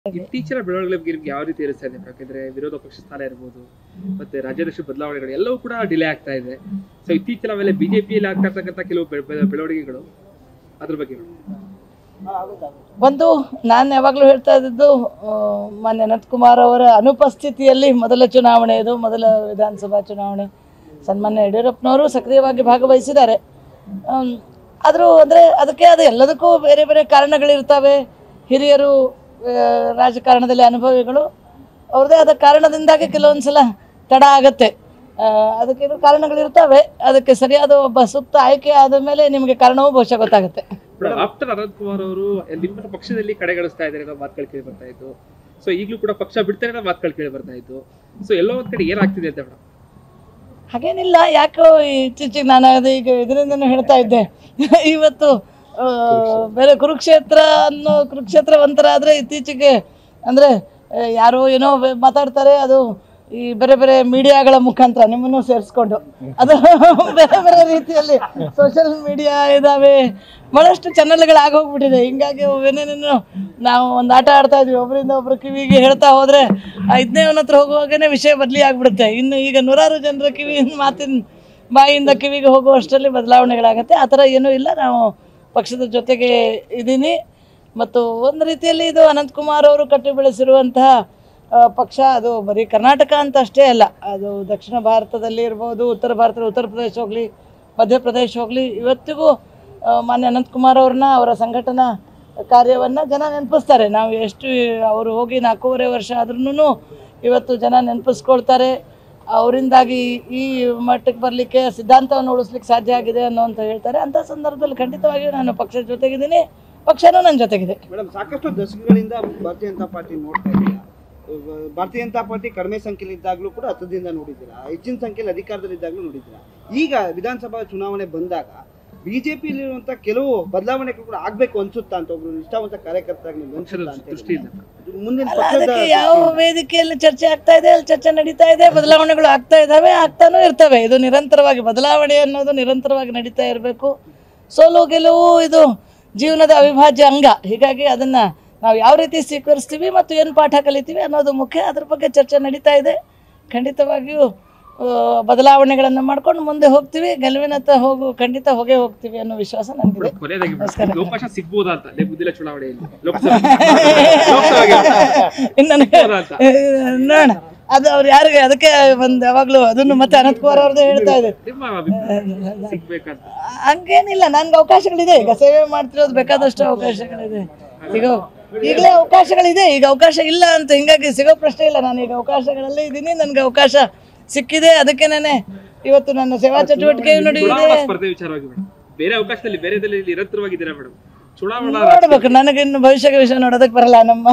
ಇತ್ತೀಚಿನ ಬೆಳವಣಿಗೆ ಬಗ್ಗೆ ನಿಮ್ಗೆ ಯಾವ ರೀತಿ ಇರಿಸ್ತಾ ಇದೆ ಯಾಕಂದ್ರೆ ವಿರೋಧ ಪಕ್ಷ ಸ್ಥಾನ ಇರ್ಬೋದು ಮತ್ತೆ ರಾಜ್ಯಾಧ್ಯಕ್ಷ ಬದಲಾವಣೆಗಳು ಎಲ್ಲವೂ ಕೂಡ ಡಿಲೇ ಆಗ್ತಾ ಇದೆ ಸೊ ಇತ್ತೀಚಿನ ಮೇಲೆ ಬಿಜೆಪಿಯಲ್ಲಿ ಆಗ್ತಾ ಇರ್ತಕ್ಕಂಥ ಕೆಲವು ಬೆಳ- ಬೆಳ- ಬೆಳವಣಿಗೆಗಳು ಅದ್ರ ಬಗ್ಗೆ ಹೇಳಿ. ಒಂದು ನಾನು ಯಾವಾಗಲೂ ಹೇಳ್ತಾ ಇದ್ದದ್ದು ಆ, ಮಾನ್ಯ ಅನಂತಕುಮಾರ್ ಅವರ ಅನುಪಸ್ಥಿತಿಯಲ್ಲಿ ಮೊದಲ ಚುನಾವಣೆ ಇದು ಮೊದಲ ವಿಧಾನಸಭಾ ಚುನಾವಣೆ ಸನ್ಮಾನ್ಯ ಯಡಿಯೂರಪ್ಪನವರು ಸಕ್ರಿಯವಾಗಿ ಭಾಗವಹಿಸಿದ್ದಾರೆ ಆಮ್, ಆದರೂ ಅಂದರೆ ಅದಕ್ಕೆ ಅದು ಎಲ್ಲದಕ್ಕೂ ಬೇರೆ ಬೇರೆ ಕಾರಣಗಳಿರ್ತವೆ ಹಿರಿಯರು ಆ, ರಾಜಕಾರಣದಲ್ಲಿ ಅನುಭವಿಗಳು ಅವ್ರದ್ದೇ ಆದ ಕಾರಣದಿಂದಾಗಿ ಕೆಲವೊಂದು ಸಲ ತಡ ಆಗತ್ತೆ ಆ, ಅದಕ್ಕೆ ಇರೋ ಕಾರಣಗಳಿರ್ತವೆ ಅದಕ್ಕೆ ಸರಿಯಾದ ಒಬ್ಬ ಸೂಕ್ತ ಆಯ್ಕೆ ಆದ ಮೇಲೆ ನಿಮಗೆ ಕಾರಣವೂ ಬಹುಶಃ ಗೊತ್ತಾಗುತ್ತೆ ಮೇಡಮ್ ಆಫ್ಟರ್ ಅನಂತ್ ಕುಮಾರ್ ಅವರು ನಿಮ್ಮ ಪಕ್ಷದಲ್ಲಿ ಕಡೆಗಣಿಸ್ತಾ ಇದ್ದಾರೆ ಅನ್ನೋ ಮಾತುಗಳು ಕೇಳಿ ಬರ್ತಾ ಇತ್ತು ಸೊ ಈಗಲೂ ಕೂಡ ಪಕ್ಷ ಬಿಡ್ತಾರೆ ಅನ್ನೋ ಮಾತುಗಳು ಕೇಳಿ ಬರ್ತಾ ಇತ್ತು ಸೊ ಎಲ್ಲೋ ಒಂದ್ ಕಡೆ ಏನಾಗ್ತಿದೆ ಅಂತ ಮೇಡಮ್ ಹಾಗೇನಿಲ್ಲ ಯಾಕೋ ಇತ್ತೀಚೆಗೆ ನಾನು ಅದು ಈಗ ಇದರಿಂದನೂ ಹೇಳ್ತಾ ಇದ್ದೆ ಇವತ್ತು ಆ, ಬೇರೆ ಕುರುಕ್ಷೇತ್ರ ಅನ್ನೋ ಕುರುಕ್ಷೇತ್ರ ಒಂಥರ ಆದರೆ ಇತ್ತೀಚೆಗೆ ಅಂದರೆ ಯಾರೋ ಏನೋ ಬೆ- ಮಾತಾಡ್ತಾರೆ ಅದು ಈ ಬೇರೆ ಬೇರೆ ಮೀಡಿಯಾಗಳ ಮುಖಾಂತರ ನಿಮ್ಮನ್ನು ಸೇರಿಸ್ಕೊಂಡು ಅದು ಬೇರೆ ಬೇರೆ ರೀತಿಯಲ್ಲಿ ಸೋಷಿಯಲ್ ಮೀಡಿಯಾ ಇದ್ದಾವೆ ಭಾಳಷ್ಟು ಚಾನಲ್ಗಳು ಆಗೋಗ್ಬಿಟ್ಟಿದೆ ಹಿಂಗಾಗಿ ಏನೇನೇನು ನಾವು ಒಂದು ಆಟ ಆಡ್ತಾ ಇದ್ವಿ ಒಬ್ಬರಿಂದ ಒಬ್ರು ಕಿವಿಗೆ ಹೇಳ್ತಾ ಹೋದರೆ ಐದನೇ ಅವನ ಹತ್ರ ಹೋಗುವಾಗನೇ ವಿಷಯ ಬದಲಿ ಆಗ್ಬಿಡುತ್ತೆ ಇನ್ನು ಈಗ ನೂರಾರು ಜನರ ಕಿವಿ ಮಾತಿನ ಬಾಯಿಂದ ಕಿವಿಗೆ ಹೋಗುವಷ್ಟರಲ್ಲಿ ಬದಲಾವಣೆಗಳಾಗತ್ತೆ ಆ ಥರ ಏನೂ ಇಲ್ಲ ನಾವು ಪಕ್ಷದ ಜೊತೆಗೆ ಇದ್ದೀನಿ ಮತ್ತು ಒಂದು ರೀತಿಯಲ್ಲಿ ಇದು ಅನಂತಕುಮಾರ್ ಅವರು ಕಟ್ಟಿ ಬೆಳೆಸಿರುವಂತಹ ಆ, ಪಕ್ಷ ಅದು ಬರೀ ಕರ್ನಾಟಕ ಅಂತ ಅಷ್ಟೇ ಅಲ್ಲ ಅದು ದಕ್ಷಿಣ ಭಾರತದಲ್ಲಿ ಇರ್ಬೋದು ಉತ್ತರ ಭಾರತದ ಉತ್ತರ ಪ್ರದೇಶ ಹೋಗಲಿ ಮಧ್ಯಪ್ರದೇಶ ಹೋಗಲಿ ಇವತ್ತಿಗೂ ಆ, ಮಾನ್ಯ ಅನಂತಕುಮಾರ್ ಅವ್ರನ್ನ ಅವರ ಸಂಘಟನಾ ಕಾರ್ಯವನ್ನು ಜನ ನೆನಪಿಸ್ತಾರೆ ನಾವು ಎಷ್ಟು ಅವರು ಹೋಗಿ ನಾಲ್ಕೂವರೆ ವರ್ಷ ಆದ್ರೂ ಇವತ್ತು ಜನ ನೆನಪಿಸ್ಕೊಳ್ತಾರೆ ಅವರಿಂದಾಗಿ ಈ ಮಟ್ಟಕ್ಕೆ ಬರಲಿಕ್ಕೆ ಸಿದ್ಧಾಂತವನ್ನು ಉಳಿಸ್ಲಿಕ್ಕೆ ಸಾಧ್ಯ ಆಗಿದೆ ಅನ್ನೋಂತ ಹೇಳ್ತಾರೆ ಅಂಥ ಸಂದರ್ಭದಲ್ಲಿ ಖಂಡಿತವಾಗಿಯೂ ನಾನು ಪಕ್ಷದ ಜೊತೆಗಿದ್ದೀನಿ ಪಕ್ಷನೂ ನನ್ನ ಜೊತೆಗಿದೆ ಮೇಡಮ್ ಸಾಕಷ್ಟು ದಶಕಗಳಿಂದ ಭಾರತೀಯ ಜನತಾ ಪಾರ್ಟಿ ನೋಡ್ತಾ ಇದ್ದೀರಾ ಅಹ್ ಭಾರತೀಯ ಜನತಾ ಪಾರ್ಟಿ ಕಡಿಮೆ ಸಂಖ್ಯೆಯಲ್ಲಿ ಇದ್ದಾಗಲೂ ಕೂಡ ಹತ್ತದಿಂದ ನೋಡಿದ್ದೀರಾ ಹೆಚ್ಚಿನ ಸಂಖ್ಯೆಯಲ್ಲಿ ಅಧಿಕಾರದಲ್ಲಿ ಇದ್ದಾಗಲೂ ನೋಡಿದ್ದೀರಾ ಈಗ ವಿಧಾನಸಭಾ ಚುನಾವಣೆ ಬಂದಾಗ ಬಿಜೆಪಿಯಲ್ಲಿರುವಂತ ಕೆಲವು ಬದಲಾವಣೆಗಳು ಕೂಡ ಆಗ್ಬೇಕು ಅನ್ಸುತ್ತಾ ಅಂತ ಒಬ್ರು ನಿಷ್ಠಾವಂತ ಕಾರ್ಯಕರ್ತರಾಗಿ ನಿಮ್ಗೆ ಪಕ್ಷದ ಅನ್ಸುತ್ತಾ ಅಂತ ದೃಷ್ಟಿಯಿಂದ ಹೇಳಿ. ಮುಂದಿನ ಅಲ್ಲ, ಪಕ್ಷದ ಅದಕ್ಕೆ ಯಾವ ವೇದಿಕೆಯಲ್ಲಿ ಚರ್ಚೆ ಆಗ್ತಾ ಇದೆ ಅಲ್ಲಿ ಚರ್ಚೆ ನಡೀತಾ ಇದೆ ಬದಲಾವಣೆಗಳು ಆಗ್ತಾ ಇದ್ದಾವೆ ಆಗ್ತಾನೂ ಇರ್ತವೆ ಇದು ನಿರಂತರವಾಗಿ ಬದಲಾವಣೆ ಅನ್ನೋದು ನಿರಂತರವಾಗಿ ನಡೀತಾ ಇರಬೇಕು ಸೋಲು ಗೆಲುವು ಇದು ಜೀವನದ ಅವಿಭಾಜ್ಯ ಅಂಗ ಹೀಗಾಗಿ ಅದನ್ನ ನಾವು ಯಾವ ರೀತಿ ಸ್ವೀಕರಿಸ್ತೀವಿ ಮತ್ತು ಏನು ಪಾಠ ಕಲಿತೀವಿ ಅನ್ನೋದು ಮುಖ್ಯ ಅದ್ರ ಬಗ್ಗೆ ಚರ್ಚೆ ನಡೀತಾ ಇದೆ ಖಂಡಿತವಾಗಿಯೂ ಆ, ಬದಲಾವಣೆಗಳನ್ನು ಮಾಡ್ಕೊಂಡು ಮುಂದೆ ಹೋಗ್ತೀವಿ ಗೆಲುವಿನತ್ತ ಹೋಗು ಖಂಡಿತ ಹೋಗೇ ಹೋಗ್ತೀವಿ ಅನ್ನೋ ವಿಶ್ವಾಸ ನನಗಿದೆ ಕೊನೆಯದಾಗಿ ನಮಸ್ಕಾರ. ಮೇಡಮ್, ಅವಕಾಶ ಸಿಗ್ಬೋದಾ ಅಂತ ಲೇ- ಮುಂದಿನ ಚುನಾವಣೆಯಲ್ಲಿ ಲೋಕಸಭೆ ಲೋಕಸಭೆಗೆ ಇನ್ನು ನನಗೆ ಸಿಗ್ಬೋದಾ ಅಂತ ನೋಡೋಣ ಅದು ಅವ್ರು ಯಾರಿಗೆ ಅದಕ್ಕೆ ಒಂದು ಯಾವಾಗಲೂ ಅದನ್ನು ಮತ್ತೆ ಅನಂತಕುಮಾರ್ ಅವ್ರದ್ದು ಹೇಳ್ತಾ ಇದೆ ನಿಮ್ಮ ಅಭಿಪ್ರಾಯ ಸಿಗ್ಬೇಕಂತ ಹಂಗೇನಿಲ್ಲ ನನ್ಗೆ ಅವಕಾಶಗಳಿದೆ ಈಗ ಸೇವೆ ಮಾಡ್ತಿರೋದು ಬೇಕಾದಷ್ಟು ಅವಕಾಶಗಳಿದೆ ಈಗ ಈಗಲೇ ಅವಕಾಶಗಳಿದೆ ಈಗ ಅವಕಾಶ ಇಲ್ಲ ಅಂತ ಹಿಂಗಾಗಿ ಸಿಗೋ ಪ್ರಶ್ನೆ ಇಲ್ಲ ನಾನು ಈಗ ಅವಕಾಶಗಳಲ್ಲೇ ಇದ್ದೀನಿ ನನಗೆ ಅವಕಾಶ ಸಿಕ್ಕಿದೆ ಅದಕ್ಕೆ ನಾನೇ ಇವತ್ತು ನನ್ನ ಸೇವಾ ಚಟುವಟಿಕೆ ನಡೆಯುತ್ತೆ ಚುನಾವಣಾ ಸ್ಪರ್ಧೆ ವಿಚಾರವಾಗಿ ಮೇಡಮ್ ಬೇರೆ ಅವಕಾಶದಲ್ಲಿ ಬೇರೆದಲ್ಲಿ ನಿರಂತರವಾಗಿದ್ದೀರಾ ಮೇಡಮ್ ಚುನಾವಣಾ ನೋಡ್ಬೇಕು ನನಗೆ ಇನ್ನು ಭವಿಷ್ಯದ ವಿಷಯ ನೋಡೋದಕ್ಕೆ ಬರಲ್ಲ ನಮ್ಮ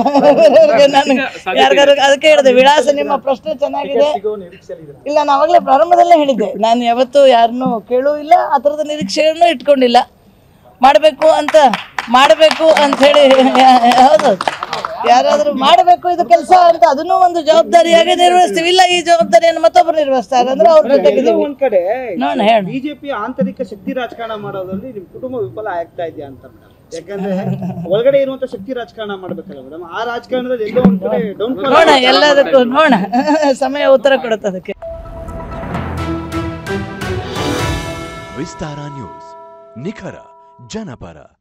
ನನಗೆ ಯಾರಿಗಾರು ಅದಕ್ಕೆ ಹೇಳಿದೆ ವಿಳಾಸ ನಿಮ್ಮ ಪ್ರಶ್ನೆ ಚೆನ್ನಾಗಿದೆ ಇಲ್ಲ ನಾನು ಅವಾಗಲೇ ಪ್ರಾರಂಭದಲ್ಲೇ ಹೇಳಿದ್ದೆ ನಾನು ಯಾವತ್ತೂ ಯಾರನ್ನೂ ಕೇಳೂ ಇಲ್ಲ ಆ ಥರದ ನಿರೀಕ್ಷೆಯನ್ನು ಇಟ್ಕೊಂಡಿಲ್ಲ ಮಾಡಬೇಕು ಅಂತ ಮಾಡಬೇಕು ಅಂತ ಹೇಳಿ ಹೌದು ಯಾರಾದರೂ ಮಾಡಬೇಕು ಇದು ಕೆಲಸ ಅಂತ ಅದನ್ನೂ ಒಂದು ಜವಾಬ್ದಾರಿಯಾಗಿ ನಿರ್ವಹಿಸ್ತೀವಿ ಇಲ್ಲ ಈ ಜವಾಬ್ದಾರಿಯನ್ನು ಮತ್ತೊಬ್ಬರು ನಿರ್ವಹಿಸ್ತಾರೆ ಅಂದ್ರೆ ಅವ್ರ ಎಲ್ಲೋ ಜೊತೆಗಿದ್ದೀವಿ ಒಂದ್ ಕಡೆ ನೋಡೋಣ ಹೇಳ ಬಿಜೆಪಿ ಆಂತರಿಕ ಶಕ್ತಿ ರಾಜಕಾರಣ ಮಾಡೋದ್ರಲ್ಲಿ ನಿಮ್ ಕುಟುಂಬ ವಿಫಲ ಆಗ್ತಾ ಇದೆಯಾ ಅಂತ ಮೇಡಮ್ ಯಾಕಂದ್ರೆ ಒಳಗಡೆ ಇರುವಂತ ಶಕ್ತಿ ರಾಜಕಾರಣ ಮಾಡ್ಬೇಕಲ್ಲ ಮೇಡಮ್ ಆ ರಾಜಕಾರಣದಲ್ಲಿ ಎಲ್ಲೋ ಒಂದ್ ಕಡೆ ಡೌನ್ ನೋಡೋಣ ಎಲ್ಲದಕ್ಕೂ ನೋಡೋಣ ಸಮಯ ಉತ್ತರ ಕೊಡುತ್ತೆ ಅದಕ್ಕೆ ವಿಸ್ತಾರ ನ್ಯೂಸ್ ನಿಖರ ಜನಪರ